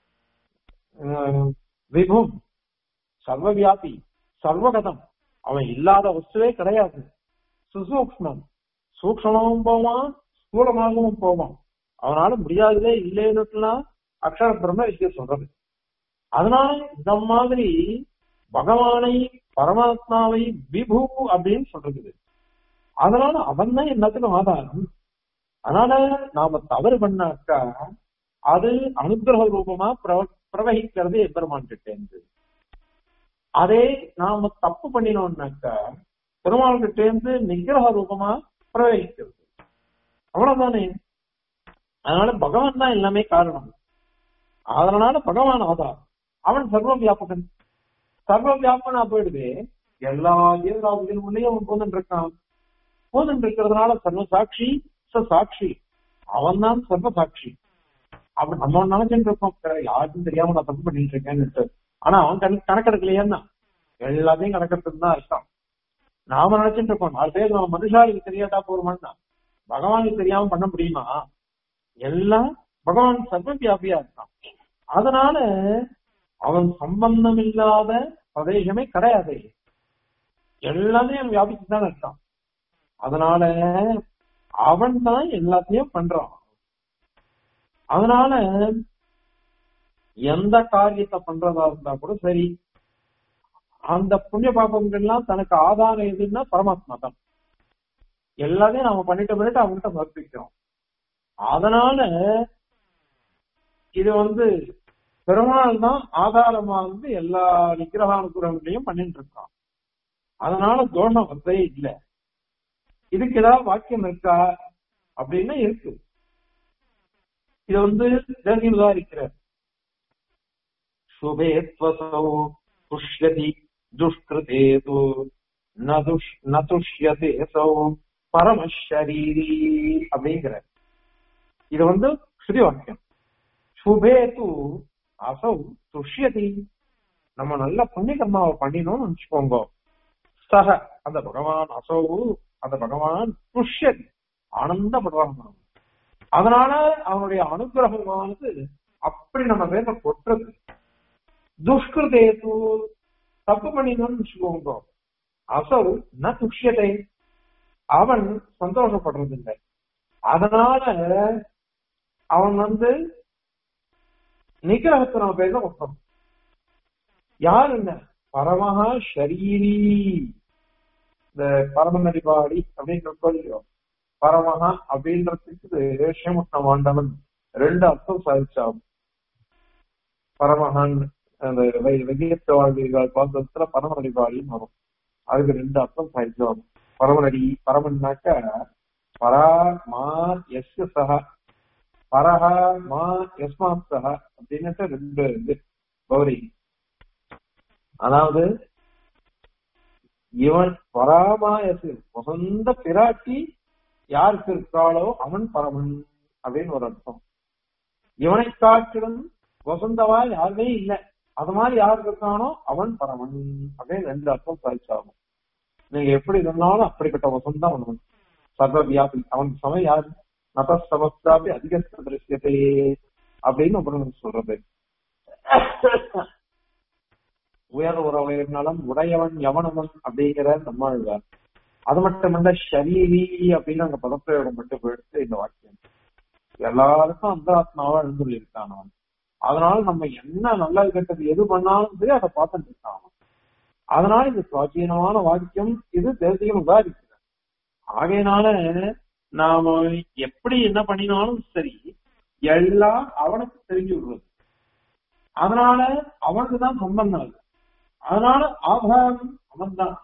விபும் சர்வ வியாபி சர்வகதம் அவன் இல்லாத வஸ்துவே கிடையாது சுசூக்மம் சூக்ஷமாவும் போவான் ஸ்தூலமாகவும் போவான் அவனால முடியாததே இல்லைன்னுலாம் அக்ஷர பிரம்ம விஷயம் சொல்றது அதனால இந்த மாதிரி பகவானை பரமாத்மாவை விபு அப்படின்னு சொல்றது அதனால அவன் தான் எல்லாத்துக்கும் ஆதாரம் அதனால நாம தவறு பண்ணாக்கா அது அனுகிரக ரூபமா பிரவகிக்கிறது எம்பெருமான் கிட்ட இருந்து அதே நாம தப்பு பண்ணினோம்னாக்கா பெருமாள் கிட்ட இருந்து நிகிரக ரூபமா பிரவகிக்கிறது அவ்வளவுதானே அதனால பகவான் தான் எல்லாமே காரணம் அதனால பகவான் ஆதார் அவன் சர்வ வியாபகன் சர்வ வியாபகனா போயிடுது எல்லா ஜீவராசிகள் உள்ளே அவன் போதுன்னு இருக்கான் போதுன்னு இருக்கிறதுனால சர்வ சாட்சி ச சாட்சி அவன் தான் சர்வ சாட்சி அப்ப நம்ம நினைச்சுட்டு இருக்கோம் யாருக்கும் தெரியாம நான் தப்பு பண்ணிட்டு இருக்கேன்னு ஆனா அவன் கணக்கு கணக்கெடுக்கலையேன்னா எல்லாத்தையும் கணக்கெடுத்துட்டு தான் இருக்கான் நாம நினைச்சுட்டு இருக்கோம் நாலு பேர் நம்ம மனுஷாளுக்கு தெரியாதா போருமான்னா பகவானுக்கு தெரியாம பண்ண முடியுமா எல்லாம் பகவான் சர்வ வியாபியா இருக்கான் அதனால அவன் சம்பந்தம் இல்லாத பிரதேசமே கிடையாது எல்லாமே அவன் வியாபிச்சு தான் இருக்கான் அதனால அவன் தான் எல்லாத்தையும் பண்றான் அதனால எந்த காரியத்தை பண்றதா இருந்தா கூட சரி அந்த புண்ணிய பாபங்கள்லாம் தனக்கு ஆதாரம் எதுன்னா பரமாத்மா தான் எல்லாத்தையும் நாம பண்ணிட்டு பண்ணிட்டு அவங்ககிட்ட சமர்ப்பிக்கிறோம் அதனால இது வந்து பெருமாள் தான் ஆதாரமா வந்து எல்லா நிகிரகானுகிரகங்களையும் பண்ணிட்டு இருக்கான் அதனால தோஷம் வந்தே இல்லை இதுக்கு ஏதாவது வாக்கியம் இருக்கா அப்படின்னா இருக்கு இது வந்து தேர்தல் இருக்கிறார் சுபேத்வசௌ துஷ்யதி துஷ்கிருதே து நதுஷ் நதுஷ்யதே சௌ பரமஷரீரி அப்படிங்கிற இது வந்து ஸ்ருதி வாக்கியம் சுபே து அசௌ துஷ்யதி நம்ம நல்ல புண்ணிய கர்மாவை பண்ணினோம்னு நினைச்சுக்கோங்க சக அந்த பகவான் அசௌ அந்த பகவான் துஷ்யதி ஆனந்தப்படுவாங்க அதனால அவனுடைய அனுகிரகமானது அப்படி நம்ம பேர்ல கொட்டுறது துஷ்கிருதேது தப்பு பண்ணினோம்னு வச்சுக்கோங்க அசௌ ந துஷ்யதை அவன் சந்தோஷப்படுறது இல்லை அதனால அவன் வந்து நிகிரகத்தை நம்ம பேர்ல கொட்டணும் யார் என்ன பரமஹா ஷரீரி இந்த பரமநடிபாடி அப்படின்னு சொல்லியோ பரமஹா அப்படின்றதுக்கு ஸ்ரீமுஷ்ண மாண்டவன் ரெண்டு அர்த்தம் சாதிச்சாகும் பரமஹான் அந்த வெகியத்த வாழ்விகள் பாசத்துல பரமநடிபாடின்னு வரும் அதுக்கு ரெண்டு அர்த்தம் சாதிச்சாகும் பரமநடி பரமன்னாக்க பரா மா எஸ் சஹ பரஹ மா எஸ்மாத் சஹ அப்படின்னு ரெண்டு இது கௌரி அதாவது இவன் பராமா எஸ் வசந்த பிராட்டி யாருக்கு இருக்காளோ அவன் பரமன் அப்படின்னு ஒரு அர்த்தம் இவனை காட்டிலும் வசந்தவா யாருமே இல்லை அது மாதிரி யார் இருக்கானோ அவன் பரமன் அப்படின்னு ரெண்டு அர்த்தம் சாதிச்சாகும் நீங்க எப்படி சொன்னாலும் அப்படிப்பட்ட வசந்தம் அவன் சர்வ வியாபி அவன் சமயம் யாரு நத சமஸ்தாபி அதிக திருஷ்யத்தை அப்படின்னு அப்புறம் சொல்றது உயர் உறவையர் நலம் உடையவன் எவனவன் அப்படிங்கிற நம்மாழ்வார் அது மட்டுமல்ல ஷரீரி அப்படின்னு அந்த பதப்பிரயோகம் மட்டும் போயிடுத்து இந்த வாக்கியம் எல்லாருக்கும் அந்த ஆத்மாவா எழுந்துள்ளிருக்கான் அவன் அதனால நம்ம என்ன நல்லது கெட்டது எது பண்ணாலும் சரி அதை பார்த்துட்டு இருக்கான் அவன் அதனால இது சுவாச்சீனமான வாக்கியம் இது தேசியம் உதாரிக்கிறது ஆகையினால நாம எப்படி என்ன பண்ணினாலும் சரி எல்லாம் அவனுக்கு தெரிஞ்சு விடுறது அதனால அவனுக்கு தான் சம்பந்தம் இல்லை அதனால ஆதாரம் அவன் தான்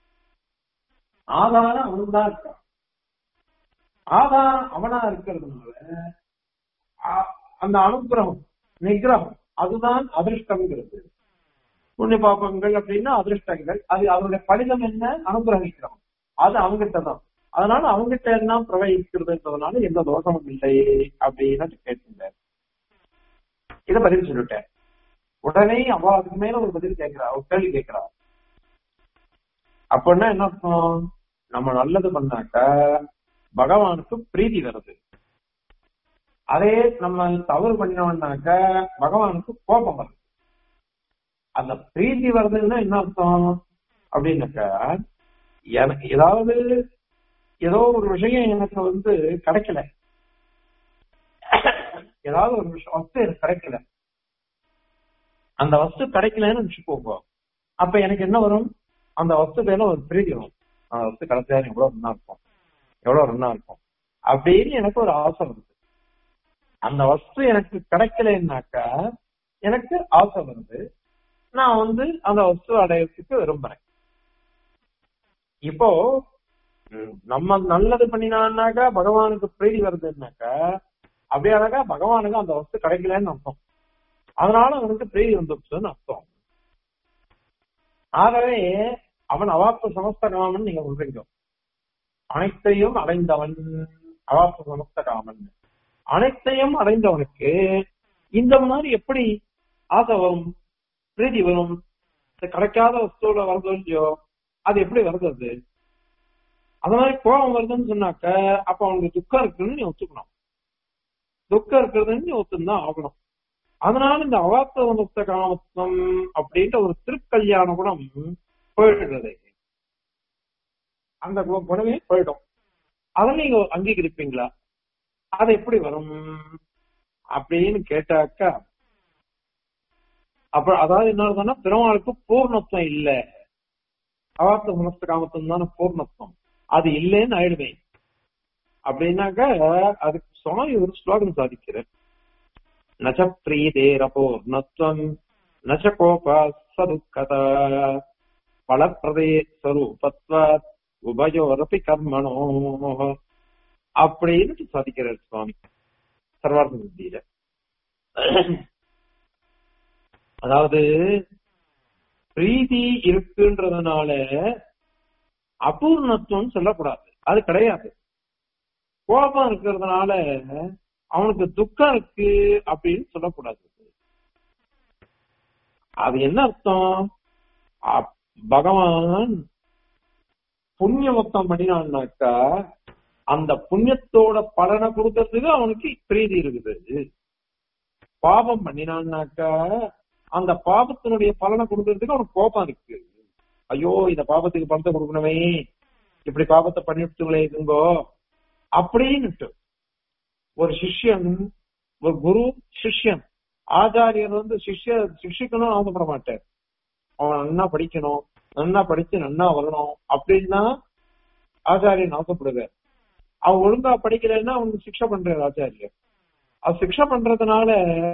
ஆதாரம் அவன் தான் இருக்கான் ஆதாரம் அவனா இருக்கிறதுனால அந்த அனுகிரகம் நிகிரகம் அதுதான் அதிர்ஷ்டம்ங்கிறது புண்ணிய பாப்பங்கள் அப்படின்னா அதிர்ஷ்டங்கள் அது அவருடைய படிதம் என்ன அனுகிரகிக்கிறோம் அது அவங்கிட்ட தான் அதனால அவங்கிட்ட என்ன பிரவகிக்கிறதுன்றதுனால எந்த தோஷமும் இல்லை அப்படின்னு கேட்டிருந்தார் இத பதில் சொல்லிட்டேன் உடனே அவ அதுக்கு மேல ஒரு பதில் கேட்கிறா ஒரு கேள்வி கேட்கிறா அப்படின்னா என்ன அர்த்தம் நம்ம நல்லது பண்ணாக்க பகவானுக்கு பிரீதி வருது அதே நம்ம தவறு பண்ணினோம்னாக்க பகவானுக்கு கோபம் வருது அந்த பிரீதி வருதுன்னா என்ன அர்த்தம் அப்படின்னாக்கா எனக்கு ஏதாவது ஏதோ ஒரு விஷயம் எனக்கு வந்து கிடைக்கல ஏதாவது ஒரு விஷயம் வஸ்து எனக்கு கிடைக்கல அந்த வஸ்து கிடைக்கலன்னு வச்சுக்கோங்க அப்ப எனக்கு என்ன வரும் அந்த வஸ்து மேல ஒரு பிரீதி வரும் அந்த வஸ்து கிடைச்சா எவ்வளவு ரன்னா இருக்கும் எவ்வளவு ரன்னா இருக்கும் அப்படின்னு எனக்கு ஒரு ஆசை வருது அந்த வஸ்து எனக்கு கிடைக்கலன்னாக்கா எனக்கு ஆசை வருது நான் வந்து அந்த வஸ்து அடையறதுக்கு விரும்புறேன் இப்போ நம்ம நல்லது பண்ணினான்னாக்கா பகவானுக்கு பிரீதி வருதுன்னாக்கா அப்படியானாக்கா பகவானுக்கு அந்த வஸ்து கிடைக்கலன்னு அர்த்தம் அதனால அவனுக்கு பிரீதி வந்துருச்சுன்னு அர்த்தம் ஆகவே அவன் அவாப்பு சமஸ்த காமன் நீங்க சொல்றீங்க அனைத்தையும் அடைந்தவன் அவாப்பு சமஸ்த காமன் அனைத்தையும் அடைந்தவனுக்கு இந்த மாதிரி எப்படி ஆசை வரும் பிரீதி வரும் கிடைக்காத வஸ்துல வருதோ இல்லையோ அது எப்படி வருது அது மாதிரி கோபம் வருதுன்னு சொன்னாக்க அப்ப அவனுக்கு துக்கம் இருக்குன்னு நீ ஒத்துக்கணும் துக்கம் இருக்கிறதுன்னு நீ ஒத்துந்தான் ஆகணும் அதனால இந்த அவாத்த முக்த காமத்துவம் அப்படின்ற ஒரு திருக்கல்யாண குணம் போயிடுறது அந்த குணமே போயிடும் அதை நீங்க அங்கீகரிப்பீங்களா அது எப்படி வரும் அப்படின்னு கேட்டாக்கா அப்ப அதாவது என்ன அர்த்தம்னா பெருமாளுக்கு பூர்ணத்துவம் இல்ல அவாப்த மனஸ்த காமத்துவம் தானே பூர்ணத்துவம் அது இல்லைன்னு ஆயிடுவேன் அப்படின்னாக்க அதுக்கு சுவாமி ஒரு ஸ்லோகம் சாதிக்கிறார் நச்ச பிரீதேரபூர்ணத்துவம் நச்ச கோப சதுக்கத பலப்பிரதே ஸ்வரூபத்வாத் உபயோரப்பி கர்மணோ அப்படின்னு சாதிக்கிறார் சுவாமி சர்வார்த்த புத்தியில அதாவது பிரீதி இருக்குன்றதுனால அபூர்ணத்துவம் சொல்லக்கூடாது அது கிடையாது கோபம் இருக்கிறதுனால அவனுக்கு துக்கம் இருக்கு அப்படின்னு சொல்லக்கூடாது அது என்ன அர்த்தம் அப்- பகவான் புண்ணியமொத்தம் பண்ணினான்னாக்கா அந்த புண்ணியத்தோட பலனை கொடுக்கறதுக்கு அவனுக்கு பிரீதி இருக்குது பாபம் பண்ணினான்னாக்கா அந்த பாபத்தினுடைய பலனை கொடுக்கறதுக்கு அவனுக்கு கோபம் இருக்கு ஐயோ இந்த பாபத்துக்கு பணத்தை கொடுக்கணுமே இப்படி பாபத்தை பண்ணிவிட்டுங்களே இருங்கோ அப்படின்னுட்டு ஒரு சிஷ்யன் ஒரு குரு சிஷ்யன் ஆச்சாரியர் வந்து சிஷ்ய சிக்ஷிக்கணும்னு ஆசைப்பட மாட்டார் அவன் நன்னா படிக்கணும் நன்னா படிச்சு நன்னா வரணும் அப்படின்னா ஆச்சாரியன் ஆசைப்படுவார் அவன் ஒழுங்கா படிக்கலைன்னா அவனுக்கு சிக்ஷை பண்றாரு ஆச்சாரியர் அது சிக்ஷை பண்றதுனால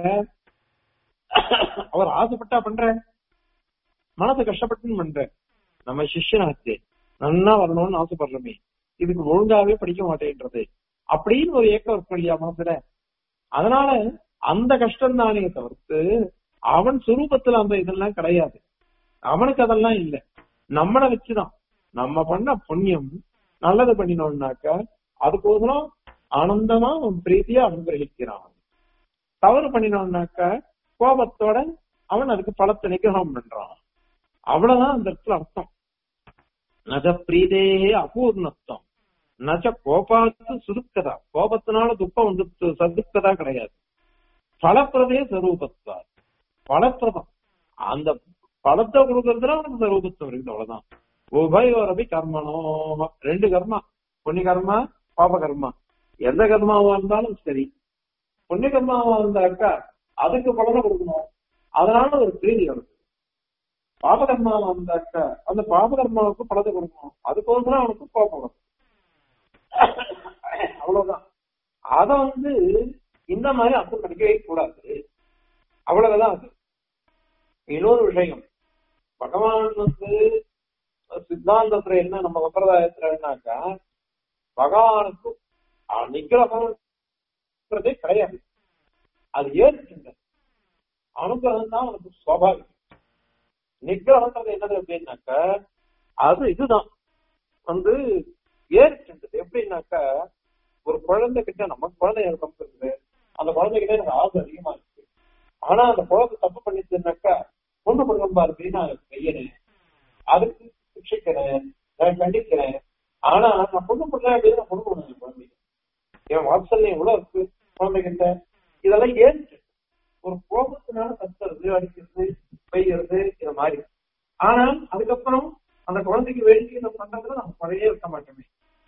அவர் ஆசைப்பட்டா பண்ற மனசு கஷ்டப்பட்டுன்னு பண்ற நம்ம சிஷ்யனாச்சு நன்னா வரணும்னு ஆசைப்படுறோமே இதுக்கு ஒழுங்காவே படிக்க மாட்டேன்றது அப்படின்னு ஒரு ஏக்கம் இருக்கும் இல்லையா மனசுல அதனால அந்த கஷ்டம் தானே தவிர்த்து அவன் சுரூபத்துல அந்த இதெல்லாம் கிடையாது அவனுக்கு அதெல்லாம் இல்ல நம்மளை வச்சுதான் நம்ம பண்ண புண்ணியம் நல்லது பண்ணினோம்னாக்கா அதுக்கோசரம் ஆனந்தமா அவன் பிரீத்தியா அனுகிரகிக்கிறான் தவறு பண்ணினோம்னாக்கா கோபத்தோட அவன் அதுக்கு பலத்தை நிகிரகம் பண்றான் அவ்வளவுதான் அந்த இடத்துல அர்த்தம் நஜ பிரீதே அபூர்ணத்துவம் நஜ கோபாத்து சுருக்கதா கோபத்தினால துக்கம் வந்து சதுக்கதா கிடையாது பலப்பிரதே சரூபத்வா பலப்பிரதம் அந்த பலத்தை கொடுக்கறதுல அவனுக்கு சரூபத்துவம் இருக்குது அவ்வளவுதான் உபயோரபி கர்மனோ ரெண்டு கர்மா புண்ணிய கர்மா பாப கர்மா எந்த கர்மாவா இருந்தாலும் சரி புண்ணிய கர்மாவா இருந்தாக்கா அதுக்கு பலனை கொடுக்கணும் அதனால ஒரு பிரீதி வருது பாபகர்மாவா இருந்தாக்கா அந்த பாபகர்மாவுக்கு பலத்தை கொடுக்கணும் அதுக்கோசரம் அவனுக்கு கோபம் வரும் அவ்வளவுதான் அத வந்து இந்த மாதிரி அர்த்தம் படிக்கவே கூடாது அவ்வளவுதான் அது இன்னொரு விஷயம் பகவான் வந்து சித்தாந்தத்துல என்ன நம்ம சம்பிரதாயத்துலனாக்கா பகவானுக்கு நிகிரகம்ன்றதே கிடையாது அது ஏற்கின்ற அனுகிரகம் தான் அவனுக்கு சுவாபாவிகம் நிகிரகம்ன்றது என்னது அப்படின்னாக்கா அது இதுதான் வந்து ஏற்கின்றது எப்படின்னாக்கா ஒரு குழந்தை கிட்ட நம்ம குழந்தை எனக்கு இருக்குது அந்த குழந்தைகிட்ட எனக்கு ஆசை அதிகமா இருக்கு ஆனா அந்த குழந்தை தப்பு பண்ணிச்சுனாக்கா கொண்டு கொடுக்கணும் பாரு நான் செய்யறேன் அதுக்கு சிக்ஷிக்கிறேன் நான் கண்டிக்கிறேன் ஆனா நான் கொண்டு கொடுறேன் அப்படின்னு நான் கொண்டு கொடுக்கணும் குழந்தைக்கு என் வாட்ஸ்அப்ல எவ்வளவு இருக்கு குழந்தைகிட்ட இதெல்லாம் ஏன் ஒரு கோபத்தினால கத்துறது அடிக்கிறது பெய்யறது இது மாதிரி ஆனால் அதுக்கப்புறம் அந்த குழந்தைக்கு வேண்டியதை பண்றதுல நம்ம பழைய இருக்க மாட்டோமே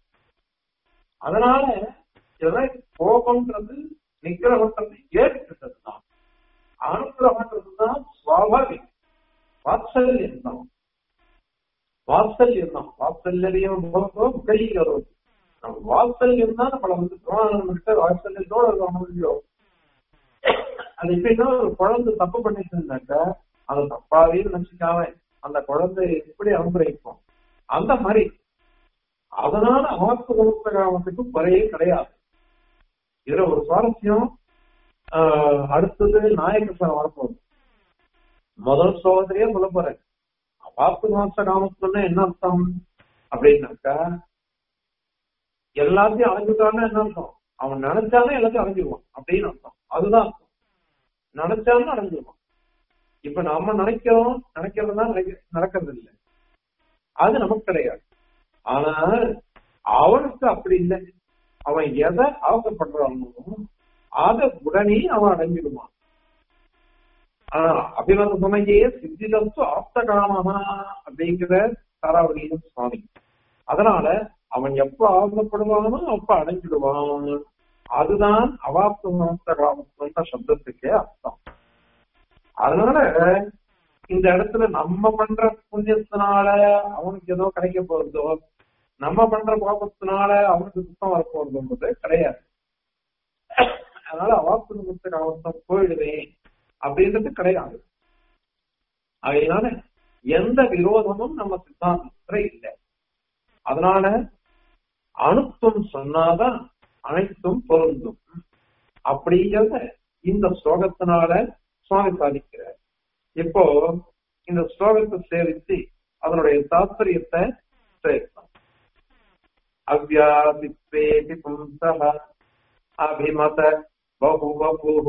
அதனால இதெல்லாம் கோபம்ன்றது நிகிரகம்ன்றது ஏற்பட்டது தான் அனுகிரகம்ன்றது தான் சுவாபாவிகம் வாத்சல்யம் தான் வாத்சல்யம் தான் வாத்சல்யம் கையில் வரும் நம்ம வாத்சல்யம் தான் நம்மள வந்து கிட்ட வாத்சல்யத்தோட இருக்கணும் இல்லையோ அது எப்படின்னா ஒரு குழந்தை தப்பு பண்ணிட்டு இருந்தாக்க அதை தப்பாவே நினைச்சுக்காம அந்த குழந்தை எப்படி அனுகிரகிக்கும் அந்த மாதிரி அதனால ஆத்ம குணத்துக்கு குறையே கிடையாது இதுல ஒரு சுவாரஸ்யம் அடுத்தது நாயகர் வரப்போகுது முதல் ஸ்லோகத்திலேயே சொல்ல போறேன் அபாத்து மாச காமத்துன்னா என்ன அர்த்தம் அப்படின்னாக்கா எல்லாத்தையும் அடைஞ்சுட்டான்னு என்ன அர்த்தம் அவன் நினைச்சாலும் எல்லாத்தையும் அடைஞ்சிருவான் அப்படின்னு அர்த்தம் அதுதான் அர்த்தம் நினைச்சாலும் அடைஞ்சிருவான் இப்ப நாம நினைக்கிறோம் நினைக்கிறது தான் நடக்கிறது இல்லை அது நமக்கு கிடையாது ஆனா அவனுக்கு அப்படி இல்லை அவன் எதை ஆசைப்படுறானோ அதை உடனே அவன் அடைஞ்சிடுவான் அபிநந்த சுமையே சித்திலத்து ஆப்த காமமா அப்படிங்கிற தாராவளியும் சுவாமி அதனால அவன் எப்ப ஆசைப்படுவானோ அப்ப அடைஞ்சிடுவான் அதுதான் அவாப்த காமத்துவன்ற சப்தத்துக்கே அர்த்தம் அதனால இந்த இடத்துல நம்ம பண்ற புண்ணியத்தினால அவனுக்கு ஏதோ கிடைக்க போறதோ நம்ம பண்ற பாபத்தினால அவனுக்கு சுத்தம் வர போறதுன்றது கிடையாது அதனால அவாப்து முக்த அவஸ்தம் போயிடுவேன் அப்படின்றது கிடையாது அதனால எந்த விரோதமும் நம்ம சித்தாந்தத்துல இல்லை அதனால அணுத்துவம் சொன்னாதான் அனைத்தும் பொருந்தும் அப்படிங்கிறத இந்த ஸ்லோகத்தினால சுவாமி சாதிக்கிறார் இப்போ இந்த ஸ்லோகத்தை சேவித்து அதனுடைய தாத்பரியத்தை சேர்க்கலாம் அவ்யாதித்வேதி பும்சः அபிமத பகுவபுः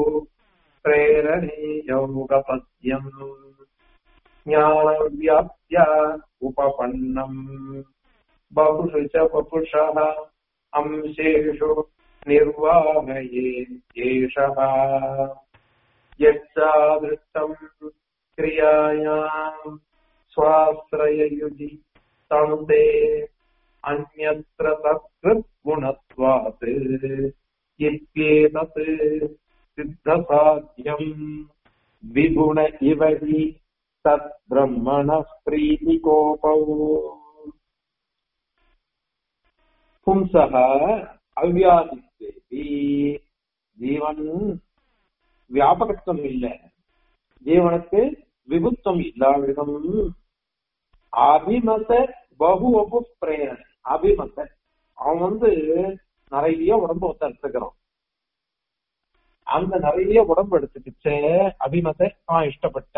प्रेरणीयौगपद्यम् ज्ञानव्याप्त्या उपपन्नम् बहुषु च वपुषः अंशेषु निर्वाहये एषः यच्चादृष्टम् क्रियायाम् स्वाश्रययुजि तं ते अन्यत्र तत्कृद्गुणत्वात् इत्येतत् सिद्धसाध्यम् विगुण इव हि तद्ब्रह्मणः प्रीतिकोपौ पुंसः அவ்வியாதித்வேதி ஜீவன் வியாபகத்துவம் இல்ல ஜீவனுக்கு விபுத்தம் இல்லாவிடம் அபிமத பகு அபு பிரேரணை அபிமத அவன் வந்து நிறைய உடம்பு வந்து எடுத்துக்கிறான் அந்த நிறைய உடம்பு எடுத்துக்கிச்சு அபிமத அவன் இஷ்டப்பட்ட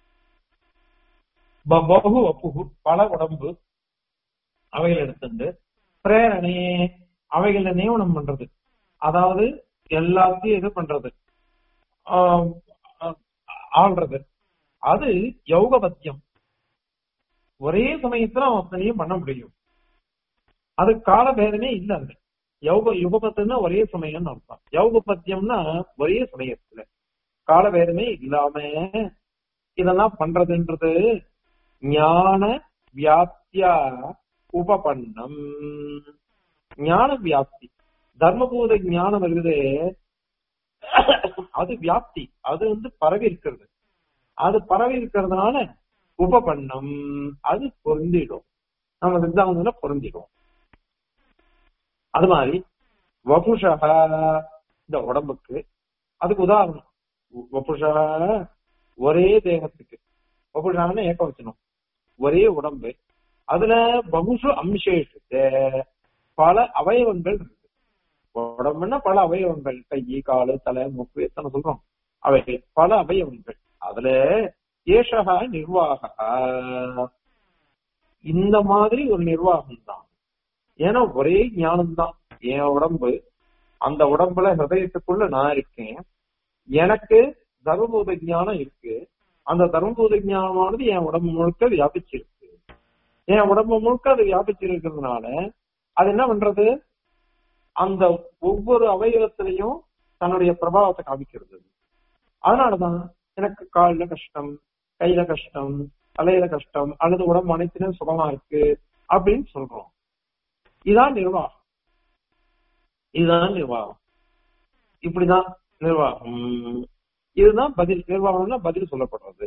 ப- பகு அப்புகு பல உடம்பு அவைகள் எடுத்துண்டு பிரேரணை அவைகளை நியமனம் பண்றது அதாவது எல்லாத்தையும் இது பண்றது ஆஹ் ஆஹ் ஆள்றது அது யௌகபத்தியம் ஒரே சமயத்துல அவன் அத்தனையும் பண்ண முடியும் அது காலபேதமே இல்ல அது யௌக யுகபத்துன்னா ஒரே சமயம்னு அர்த்தம் யௌகபத்தியம்னா ஒரே சமயத்துல காலபேதமே இல்லாம இதெல்லாம் பண்றதுன்றது ஞான வியாப்தியா உபபன்னம் ஞான வியாப்தி தர்மபூத ஞானம் இருக்குது அது வியாப்தி அது வந்து பரவி இருக்கிறது அது பரவி இருக்கிறதுனால உபபன்னம் அது பொருந்திடும் நம்ம சித்தாந்தத்துல பொருந்திடும் அது மாதிரி வபுஷா இந்த உடம்புக்கு அதுக்கு உதாரணம் வபுஷா ஒரே தேகத்துக்கு வபுஷான்னு ஏக்க வச்சணும் ஒரே உடம்பு அதுல பகுஷு அம்சேஷத்து பல அவயவங்கள் இருக்கு உடம்புன்னா பல அவயவங்கள் கை காலு தலை மூக்கு எத்தனை சொல்றோம் அவைகள் பல அவயவங்கள் அதுல ஏஷகா நிர்வாக இந்த மாதிரி ஒரு நிர்வாகம் தான் ஏன்னா ஒரே ஞானம் தான் என் உடம்பு அந்த உடம்புல ஹிருதயத்துக்குள்ள நான் இருக்கேன் எனக்கு தர்மபூத ஞானம் இருக்கு அந்த தர்மபூத ஞானமானது என் உடம்பு முழுக்க வியாபிச்சிருக்கு என் உடம்பு முழுக்க அது வியாபிச்சிருக்கிறதுனால அது என்ன பண்றது அந்த ஒவ்வொரு அவயவத்திலையும் தன்னுடைய பிரபாவத்தை காமிக்கிறது அதனாலதான் எனக்கு கால்ல கஷ்டம் கையில கஷ்டம் தலையில கஷ்டம் அல்லது உடம்பு அனைத்திலும் சுகமா இருக்கு அப்படின்னு சொல்றோம் இதான் நிர்வாகம் இதுதான் நிர்வாகம் இப்படிதான் நிர்வாகம் இதுதான் பதில் நிர்வாகம்னா பதில் சொல்லப்படுறது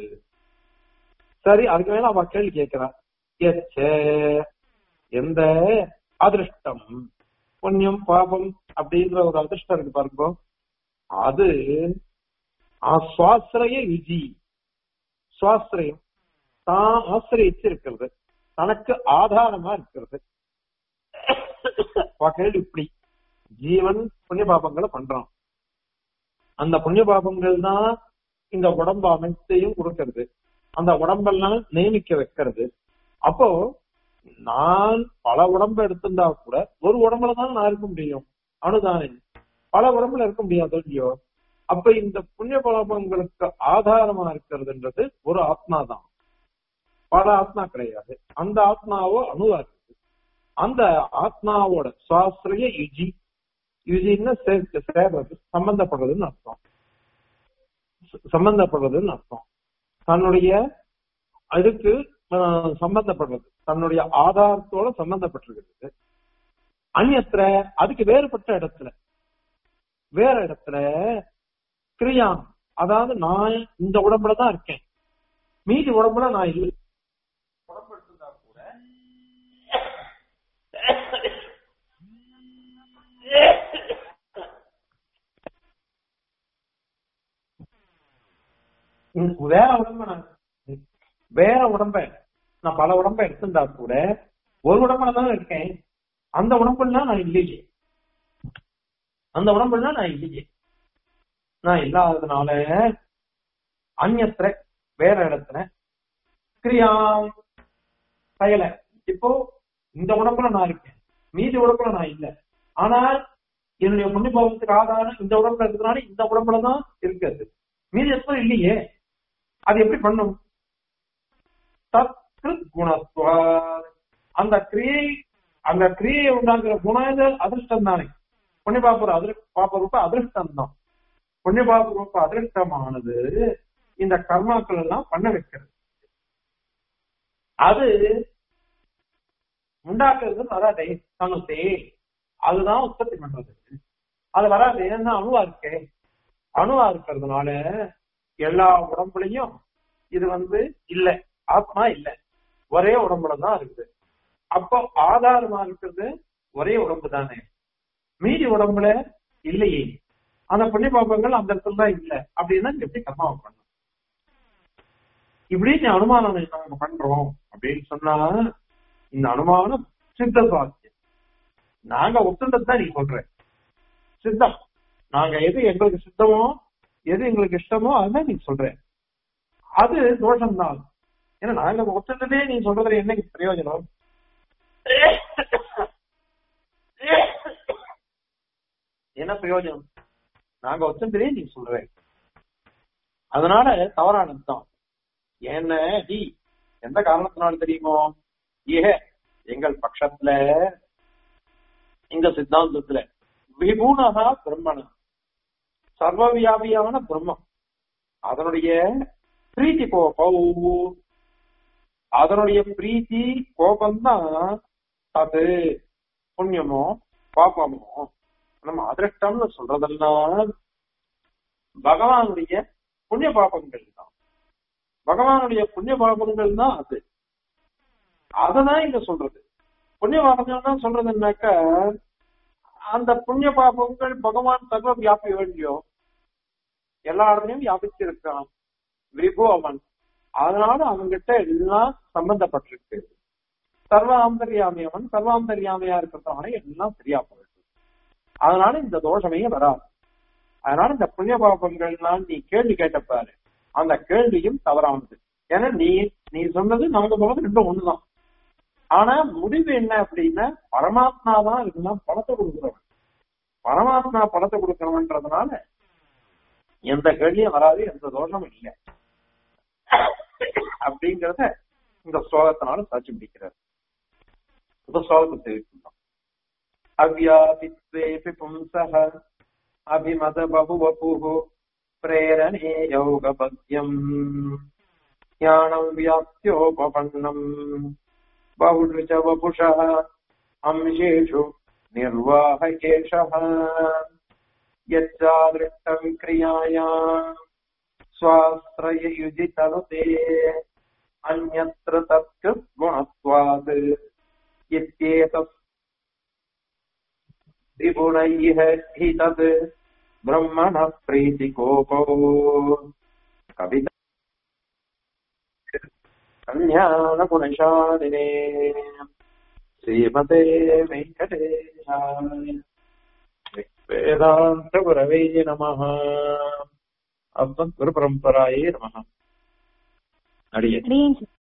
சரி அதுக்கு மேல அவ கேள்வி கேட்கிறா எச்ச எந்த அதிருஷ்டம் புண்ணியம் பாபம் அப்படின்ற ஒரு அதிர்ஷ்டம் இருக்கு பாருங்க அது சுவாசிரய விஜி சுவாசிரியம் தான் ஆசிரியச்சு இருக்கிறது தனக்கு ஆதாரமா இருக்கிறது கேள்வி இப்படி ஜீவன் புண்ணிய பாபங்களை பண்றான் அந்த புண்ணிய பாபங்கள் தான் இந்த உடம்பு அமைத்தையும் கொடுக்கறது அந்த உடம்பெல்லாம் நியமிக்க வைக்கிறது அப்போ நான் பல உடம்பு எடுத்திருந்தா கூட ஒரு உடம்புல தான் நான் இருக்க முடியும் அனுதானே பல உடம்புல இருக்க முடியாது இல்லையோ அப்ப இந்த புண்ணிய பாபங்களுக்கு ஆதாரமா இருக்கிறதுன்றது ஒரு ஆத்மா தான் பல ஆத்மா கிடையாது அந்த ஆத்மாவோ அணுவா இருக்குது அந்த ஆத்மாவோட சுவாசிரிய யுஜி யுஜின்னு சேர்த்து சேர்றது சம்பந்தப்படுறதுன்னு அர்த்தம் சம்பந்தப்படுறதுன்னு அர்த்தம் தன்னுடைய அதுக்கு சம்பந்தப்படுறது தன்னுடைய ஆதாரத்தோட சம்பந்தப்பட்டிருக்கிறது அந்நத்திர அதுக்கு வேறுபட்ட இடத்துல வேற இடத்துல கிரியா அதாவது நான் இந்த உடம்புல தான் இருக்கேன் மீதி உடம்புல நான் இல்லை உடம்பு எடுத்துட்டா கூட எனக்கு வேற உடம்ப நான் வேற உடம்ப நான் பல உடம்ப எடுத்திருந்தா கூட ஒரு உடம்புல தான் இருக்கேன் அந்த உடம்புல நான் இல்லையே அந்த உடம்புல நான் இல்லையே நான் இல்லாததுனால அந்நத்திர வேற இடத்துல கிரியாம் செயல இப்போ இந்த உடம்புல நான் இருக்கேன் மீதி உடம்புல நான் இல்ல ஆனால் என்னுடைய புண்ணியபாவத்துக்கு ஆதாரம் இந்த உடம்புல இருக்கிறதுனால இந்த உடம்புல தான் இருக்குது மீதி எப்போ இல்லையே அது எப்படி பண்ணும் தத்து குணத்துவ அந்த கிரியை அந்த கிரியை உண்டாக்குற குணங்கள் அதிர்ஷ்டம் தானே புண்ணியபாபுர அதிர் பாப்பரூப்ப அதிர்ஷ்டம் தான் புண்ணியபாபுரூப்ப அதிர்ஷ்டமானது இந்த கர்மாக்கள் எல்லாம் பண்ண வைக்கிறது அது உண்டாக்குறது வராதே தனுசே அதுதான் உற்பத்தி பண்றது அது வராது ஏன்னா அணுவா இருக்கே அணுவா இருக்கிறதுனால எல்லா உடம்புலையும் இது வந்து இல்ல ஆத்மா இல்ல ஒரே உடம்புல தான் இருக்குது அப்போ ஆதாரமா இருக்கிறது ஒரே உடம்பு தானே மீதி உடம்புல இல்லையே அந்த புண்ணிய பாபங்கள் அந்த இடத்துல தான் இல்ல அப்படின்னா எப்படி கர்மாவை பண்ணும் இப்படி அனுமானம் நாங்க பண்றோம் அப்படின்னு சொன்னா இந்த அனுமானம் சித்த சுவாத்தியம் நாங்க ஒத்துண்டது தான் நீ சொல்ற சித்தம் நாங்க எது எங்களுக்கு சித்தமோ எது எங்களுக்கு இஷ்டமோ அதுதான் நீ சொல்ற அது தோஷம் தான் ஏன்னா நாங்க ஒத்துண்டதே நீ சொல்றதுல என்னைக்கு பிரயோஜனம் என்ன பிரயோஜனம் நாங்க ஒத்துண்டதே நீ சொல்ற அதனால தவறானது தான் என்ன டி எந்த காரணத்தினால தெரியுமோ ஏ எங்கள் பட்சத்துல இந்த சித்தாந்தத்துல விபுணகா பிரம்மணம் சர்வவியாபியான பிரம்மம் அதனுடைய பிரீத்தி கோபம் அதனுடைய பிரீத்தி கோபம்தான் அது புண்ணியமோ பாப்பமோ நம்ம அதிருஷ்டம்னு சொல்றதெல்லாம் பகவானுடைய புண்ணிய பாபங்கள் தான் பகவானுடைய புண்ணிய பாபங்கள் தான் அது அததான் இங்க சொல்றது புண்ணிய பாபங்கள் தான் சொல்றது என்னக்க அந்த புண்ணிய பாபங்கள் பகவான் சர்வ வியாபி வேண்டியோ எல்லா இடத்துலயும் வியாபிச்சிருக்கான் விரிபு அவன் அதனால அவங்கிட்ட எல்லாம் சம்பந்தப்பட்டிருக்கு சர்வாந்தரியாமி அவன் சர்வாந்தரியாமையா இருக்கிறதான எல்லாம் சரியா போயிருக்கு அதனால இந்த தோஷமே வராது அதனால இந்த புண்ணிய பாபங்கள்லாம் நீ கேள்வி கேட்டப்பாரு அந்த கேள்வியும் தவறானது ஏன்னா நீ நீ சொன்னது நமக்கு சொல்றது ரெண்டும் ஒண்ணுதான் ஆனா முடிவு என்ன அப்படின்னா பரமாத்மா தான் இதெல்லாம் பணத்தை கொடுக்குறவன் பரமாத்மா பணத்தை கொடுக்கிறவன்றதுனால எந்த கேள்வியும் வராது எந்த தோஷமும் இல்லை அப்படிங்கறத இந்த ஸ்லோகத்தினால சாட்சி பிடிக்கிறார் இந்த ஸ்லோகத்தை தெரிவிக்கலாம் அவ்யாபித்வேபி பும்சः அபிமத பகுவபுः பிரேரணே யோகபத்யம் ஞானம் வியாப்தியோபபன்னம் बहुऋच वपुषः अंशेषु निर्वाहकेशः यच्चादृष्टविक्रियायाम् स्वाश्रययुजितनुते अन्यत्र तत्कृद्गुणत्वात् इत्येतत् विगुणैः हि तत् ब्रह्मणः प्रीतिकोपो कविता कल्याणगुणशालिने श्रीमते वेङ्कटेशाय वेदान्तगुरवे नमः अस्मद्गुरुपरम्परायै नमः अडिये அடியேன்